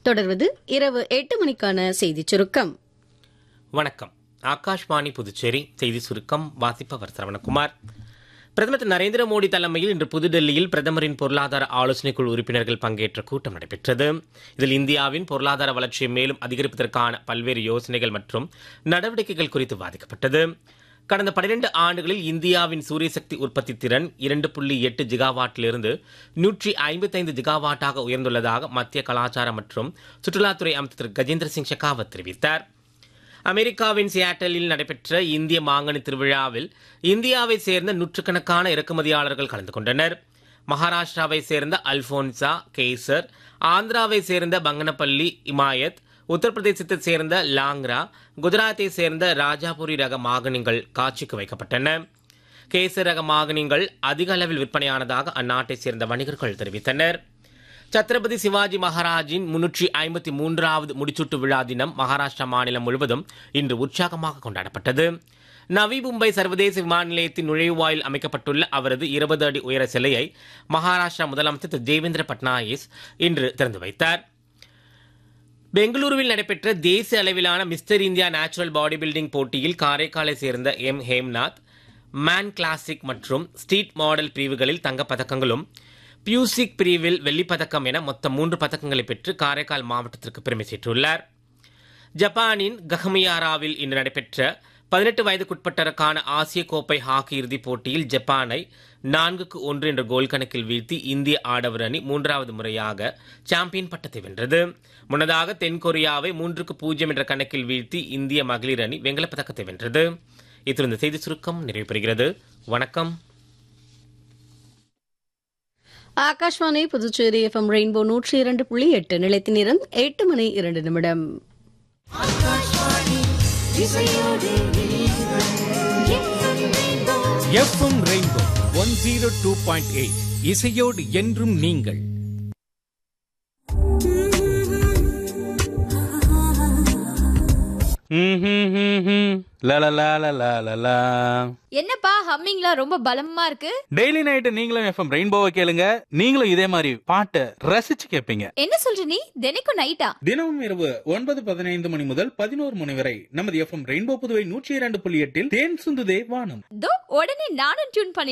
தொடர்வது இரவு எட்டு மணிக்கான செய்திச் சுருக்கம் வணக்கம் ஆகாஷ்வாணி புதுச்சேரி செய்தி சுருக்கம் வாசிப்பவர் சரவணகுமார் பிரதமர் திரு நரேந்திர மோடி தலைமையில் இன்று புதுடெல்லியில் பிரதமரின் பொருளாதார ஆலோசனைக்குழு உறுப்பினர்கள் பங்கேற்ற கூட்டம் நடைபெற்றது இதில் இந்தியாவின் பொருளாதார வளர்ச்சியை மேலும் அதிகரிப்பதற்கான பல்வேறு யோசனைகள் மற்றும் நடவடிக்கைகள் குறித்து வாதிக்கப்பட்டது கடந்த 12 ஆண்டுகளில் இந்தியாவின் சூரியசக்தி உற்பத்தி திறன் இரண்டு புள்ளி எட்டு ஜிகாவாட்டிலிருந்து நூற்றி ஐம்பத்தைந்து ஜிகாவாட்டாக உயர்ந்துள்ளதாக மத்திய கலாச்சார மற்றும் சுற்றுலாத்துறை அமைச்சர் திரு கஜேந்திர சிங் ஷெகாவத் தெரிவித்தார் அமெரிக்காவின் சியாட்டலில் நடைபெற்ற இந்திய மாங்கனி திருவிழாவில் இந்தியாவை சேர்ந்த நூற்றுக்கணக்கான இறக்குமதியாளர்கள் கலந்து கொண்டனர் மகாராஷ்டிராவை சேர்ந்த அல்போன்சா கேசர் ஆந்திராவை சேர்ந்த பங்கனப்பள்ளி இமாயத் உத்தரப்பிரதேசத்தை சேர்ந்த லாங்ரா குஜராத்தை சேர்ந்த ராஜாபுரி ரக மாகனிகள் காட்சிக்கு வைக்கப்பட்டன கேசர் ரக மாகனிகள் அதிக அளவில் விற்பனையானதாக அந்நாட்டை சேர்ந்த வணிகர்கள் தெரிவித்தனர் சத்ரபதி சிவாஜி மகாராஜின் முன்னூற்றி ஐம்பத்தி மூன்றாவது முடிசூட்டு விழா தினம் மகாராஷ்டிரா மாநிலம் முழுவதும் இன்று உற்சாகமாக கொண்டாடப்பட்டது நவி மும்பை சர்வதேச விமான நிலையத்தின் நுழைவாயில் அமைக்கப்பட்டுள்ள அவரது இருபது அடி உயர சிலையை மகாராஷ்டிரா முதலமைச்சர் திரு தேவேந்திர பட்னாயிஸ் இன்று திறந்து வைத்தார் பெங்களூருவில் நடைபெற்ற தேசிய அளவிலான mister India natural body building போட்டியில் காரைக்காலை சேர்ந்த எம் ஹேம்நாத் மேன் கிளாசிக் மற்றும் ஸ்ட்ரீட் மாடல் பிரிவுகளில் தங்கப் பதக்கங்களும் பியூசிக் பிரிவில் வெள்ளிப் பதக்கம் என மொத்தம் மூன்று பதக்கங்களை பெற்று காரைக்கால் மாவட்டத்திற்கு பெருமை சேர்த்துள்ளார் ஜப்பானின் கஹமியாராவில் இன்று நடைபெற்ற பதினெட்டு வயதுக்குட்பட்டருக்கான ஆசிய கோப்பை ஹாக்கி இறுதிப் போட்டியில் ஜப்பானை நான்குக்கு ஒன்று என்ற கோல் கணக்கில் வீழ்த்தி இந்திய ஆடவர் அணி மூன்றாவது முறையாக சாம்பியன் பட்டத்தை வென்றது முன்னதாக தென்கொரியாவை மூன்றுக்கு பூஜ்ஜியம் என்ற கணக்கில் வீழ்த்தி இந்திய மகளிர் அணி வெண்கலப் பதக்கத்தை வென்றது இத்துடன் இந்த செய்தி சுருக்கம் நிறைவு பெறுகிறது வணக்கம் ஆகாஷ்வாணி புதுச்சேரி எஃப்எம் ரெயின்போ நூற்றி இரண்டு புள்ளி எட்டு நிலைத்த நேரம் எட்டு மணி இரண்டு நிமிடம் FM rainbow one zero two point eight இசையோடு என்றும் நீங்கள் லலலலலலலா. என்னப்பா ஹம்மிங்லாம் ரொம்ப பலமா இருக்கு டெய்லி நைட்டு நீங்களும் எஃப்எம் ரெயின்போவை கேளுங்க நீங்களும் இதே மாதிரி பாட்டை ரசிச்சு கேட்பீங்க என்ன சொல்ற நீ தினைக்கும் நைட்டா தினமும் இரவு ஒன்பது பதினைந்து மணி முதல் பதினோரு மணி வரை நமது எஃப்எம் ரெயின்போ புதுவை நூற்றி இரண்டு புள்ளி எட்டில் தேன் சுந்துதே வானம் தோ உடனே நானும் டியூன் பண்ணி